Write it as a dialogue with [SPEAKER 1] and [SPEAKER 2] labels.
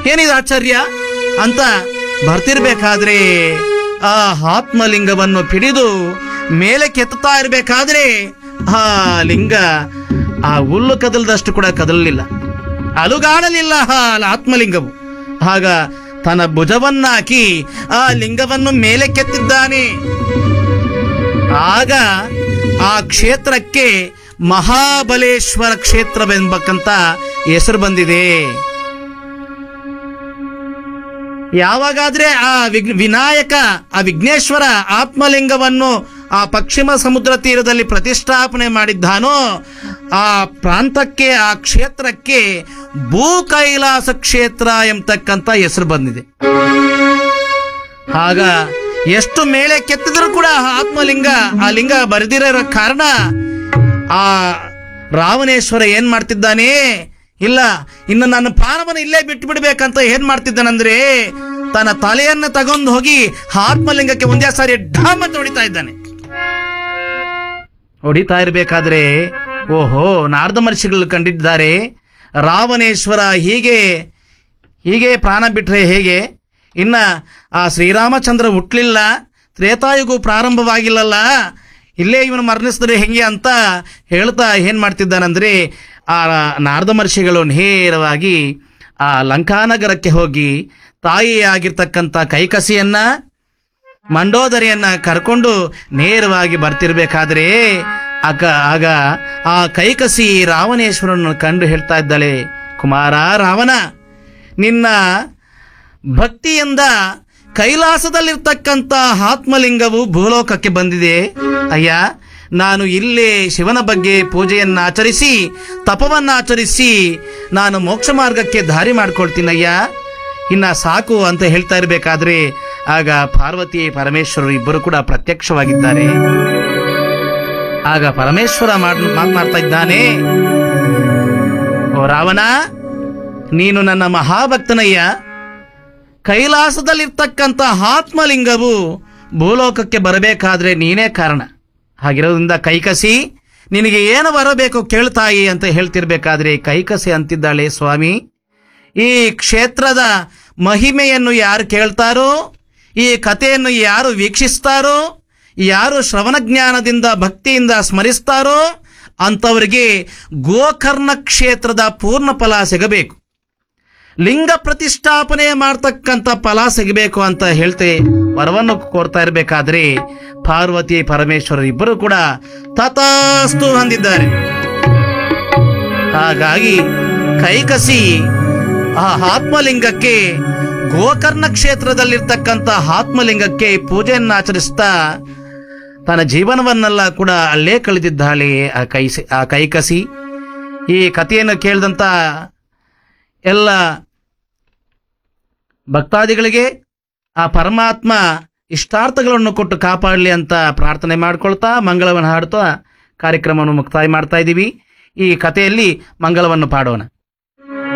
[SPEAKER 1] ಏನಿದು ಆಶ್ಚರ್ಯ ಅಂತ ಬರ್ತಿರ್ಬೇಕಾದ್ರೆ ಆ ಆತ್ಮಲಿಂಗವನ್ನು ಪಿಡಿದು ಮೇಲೆ ಕೆತ್ತುತ್ತಾ ಇರಬೇಕಾದ್ರೆ ಆ ಲಿಂಗ ಆ ಹುಲ್ಲು ಕದಲದಷ್ಟು ಕೂಡ ಕದಲಲಿಲ್ಲ ಅಲುಗಾಡಲಿಲ್ಲ ಆ ಆತ್ಮಲಿಂಗವು ಆಗ ತನ್ನ ಭುಜವನ್ನ ಹಾಕಿ ಆ ಲಿಂಗವನ್ನು ಮೇಲೆ ಕೆತ್ತಿದ್ದಾನೆ ಆಗ ಆ ಕ್ಷೇತ್ರಕ್ಕೆ ಮಹಾಬಲೇಶ್ವರ ಕ್ಷೇತ್ರವೆಂಬಕ್ಕಂತ ಹೆಸರು ಬಂದಿದೆ ಯಾವಾಗಾದ್ರೆ ಆ ವಿಗ್- ವಿನಾಯಕ ಆ ವಿಘ್ನೇಶ್ವರ ಆತ್ಮಲಿಂಗವನ್ನು ಆ ಪಶ್ಚಿಮ ಸಮುದ್ರ ತೀರದಲ್ಲಿ ಪ್ರತಿಷ್ಠಾಪನೆ ಮಾಡಿದ್ದಾನೋ ಆ ಪ್ರಾಂತಕ್ಕೆ ಆ ಕ್ಷೇತ್ರಕ್ಕೆ ಭೂ ಕೈಲಾಸ ಕ್ಷೇತ್ರ ಎಂಬತಕ್ಕಂತ ಹೆಸರು ಬಂದಿದೆ ಆಗ ಎಷ್ಟು ಮೇಲೆ ಕೆತ್ತಿದ್ರು ಕೂಡ ಆ ಆತ್ಮಲಿಂಗ ಆ ಲಿಂಗ ಬರೆದಿರೋ ಕಾರಣ ಆ ರಾವಣೇಶ್ವರ ಏನ್ ಮಾಡ್ತಿದ್ದಾನೆ ಇಲ್ಲ ಇನ್ನು ನನ್ನ ಪ್ರಾಣವನ್ನು ಇಲ್ಲೇ ಬಿಟ್ಟು ಬಿಡ್ಬೇಕಂತ ಏನ್ ಮಾಡ್ತಿದ್ದಾನಂದ್ರೆ ತನ್ನ ತಲೆಯನ್ನು ತಗೊಂಡು ಹೋಗಿ ಆತ್ಮಲಿಂಗಕ್ಕೆ ಒಂದೇ ಸಾರಿ ಢಾಮ್ ಅಂತ ಹೊಡಿತಾ ಇದ್ದಾನೆ ಹೊಡಿತಾ ಇರಬೇಕಾದ್ರೆ ಓಹೋ ನಾರದ ಮಹರ್ಷಿಗಳು ಕಂಡಿದ್ದಾರೆ ರಾವಣೇಶ್ವರ ಹೀಗೆ ಹೀಗೆ ಪ್ರಾಣ ಬಿಟ್ರೆ ಹೇಗೆ ಇನ್ನ ಆ ಶ್ರೀರಾಮಚಂದ್ರ ಹುಟ್ಲಿಲ್ಲ ತ್ರೇತಾಯುಗು ಪ್ರಾರಂಭವಾಗಿಲ್ಲಲ್ಲ ಇಲ್ಲೇ ಇವನು ಮರಣಿಸಿದ್ರೆ ಹೆಂಗೆ ಅಂತ ಹೇಳ್ತಾ ಏನ್ ಮಾಡ್ತಿದ್ದಾನಂದ್ರೆ ಆ ನಾರದ ಮಹರ್ಷಿಗಳು ನೇರವಾಗಿ ಆ ಲಂಕಾನಗರಕ್ಕೆ ಹೋಗಿ ತಾಯಿಯಾಗಿರ್ತಕ್ಕಂಥ ಕೈಕಸಿಯನ್ನ ಮಂಡೋದರಿಯನ್ನ ಕರ್ಕೊಂಡು ನೇರವಾಗಿ ಬರ್ತಿರ್ಬೇಕಾದ್ರೆ ಆಗ ಆಗ ಆ ಕೈಕಸಿ ರಾವಣೇಶ್ವರನ್ನು ಕಂಡು ಹೇಳ್ತಾ ಇದ್ದಾಳೆ ಕುಮಾರ ರಾವಣ ನಿನ್ನ ಭಕ್ತಿಯಿಂದ ಕೈಲಾಸದಲ್ಲಿರ್ತಕ್ಕಂಥ ಆತ್ಮಲಿಂಗವು ಭೂಲೋಕಕ್ಕೆ ಬಂದಿದೆ ಅಯ್ಯ ನಾನು ಇಲ್ಲೇ ಶಿವನ ಬಗ್ಗೆ ಪೂಜೆಯನ್ನ ಆಚರಿಸಿ ತಪವನ್ನ ಆಚರಿಸಿ ನಾನು ಮೋಕ್ಷ ಮಾರ್ಗಕ್ಕೆ ದಾರಿ ಮಾಡ್ಕೊಳ್ತೀನಯ್ಯ ಇನ್ನ ಸಾಕು ಅಂತ ಹೇಳ್ತಾ ಇರಬೇಕಾದ್ರೆ ಆಗ ಪಾರ್ವತಿ ಪರಮೇಶ್ವರರು ಇಬ್ಬರು ಕೂಡ ಪ್ರತ್ಯಕ್ಷವಾಗಿದ್ದಾರೆ ಆಗ ಪರಮೇಶ್ವರ ಮಾಡ್ ಮಾತನಾಡ್ತಾ ಇದ್ದಾನೆ ಓ ರಾವಣ ನೀನು ನನ್ನ ಮಹಾಭಕ್ತನಯ್ಯ ಕೈಲಾಸದಲ್ಲಿರ್ತಕ್ಕಂಥ ಆತ್ಮಲಿಂಗವು ಭೂಲೋಕಕ್ಕೆ ಬರಬೇಕಾದ್ರೆ ನೀನೇ ಕಾರಣ ಹಾಗಿರೋದ್ರಿಂದ ಕೈಕಸಿ ನಿನಗೆ ಏನು ಬರಬೇಕು ಕೇಳ್ತಾಯಿ ಅಂತ ಹೇಳ್ತಿರ್ಬೇಕಾದ್ರೆ ಕೈಕಸಿ ಅಂತಿದ್ದಾಳೆ ಸ್ವಾಮಿ ಈ ಕ್ಷೇತ್ರದ ಮಹಿಮೆಯನ್ನು ಯಾರು ಕೇಳ್ತಾರೋ ಈ ಕಥೆಯನ್ನು ಯಾರು ವೀಕ್ಷಿಸ್ತಾರೋ ಯಾರು ಶ್ರವಣ ಜ್ಞಾನದಿಂದ ಭಕ್ತಿಯಿಂದ ಸ್ಮರಿಸ್ತಾರೋ ಅಂಥವರಿಗೆ ಗೋಕರ್ಣ ಕ್ಷೇತ್ರದ ಪೂರ್ಣ ಫಲ ಸಿಗಬೇಕು ಲಿಂಗ ಪ್ರತಿಷ್ಠಾಪನೆ ಮಾಡ್ತಕ್ಕಂಥ ಫಲ ಸಿಗಬೇಕು ಅಂತ ಹೇಳ್ತೆ ವರವನ್ನು ಕೋರ್ತಾ ಇರಬೇಕಾದ್ರೆ ಪಾರ್ವತಿ ಪರಮೇಶ್ವರ ಇಬ್ಬರು ಕೂಡ ತಥಾಸ್ತು ಅಂದಿದ್ದಾರೆ ಹಾಗಾಗಿ ಕೈಕಸಿ ಆ ಆತ್ಮಲಿಂಗಕ್ಕೆ ಗೋಕರ್ಣ ಕ್ಷೇತ್ರದಲ್ಲಿರ್ತಕ್ಕಂಥ ಆತ್ಮಲಿಂಗಕ್ಕೆ ಪೂಜೆಯನ್ನು ಆಚರಿಸ್ತಾ ತನ್ನ ಜೀವನವನ್ನೆಲ್ಲ ಕೂಡ ಅಲ್ಲೇ ಕಳೆದಿದ್ದಾಳೆ ಆ ಕೈಸಿ ಆ ಕೈಕಸಿ ಈ ಕಥೆಯನ್ನು ಕೇಳಿದಂತ ಎಲ್ಲ ಭಕ್ತಾದಿಗಳಿಗೆ ಆ ಪರಮಾತ್ಮ ಇಷ್ಟಾರ್ಥಗಳನ್ನು ಕೊಟ್ಟು ಕಾಪಾಡಲಿ ಅಂತ ಪ್ರಾರ್ಥನೆ ಮಾಡ್ಕೊಳ್ತಾ ಮಂಗಳವನ್ನು ಹಾಡ್ತಾ ಕಾರ್ಯಕ್ರಮವನ್ನು ಮುಕ್ತಾಯ ಮಾಡ್ತಾ ಇದ್ದೀವಿ ಈ ಕಥೆಯಲ್ಲಿ ಮಂಗಳವನ್ನು ಪಾಡೋಣ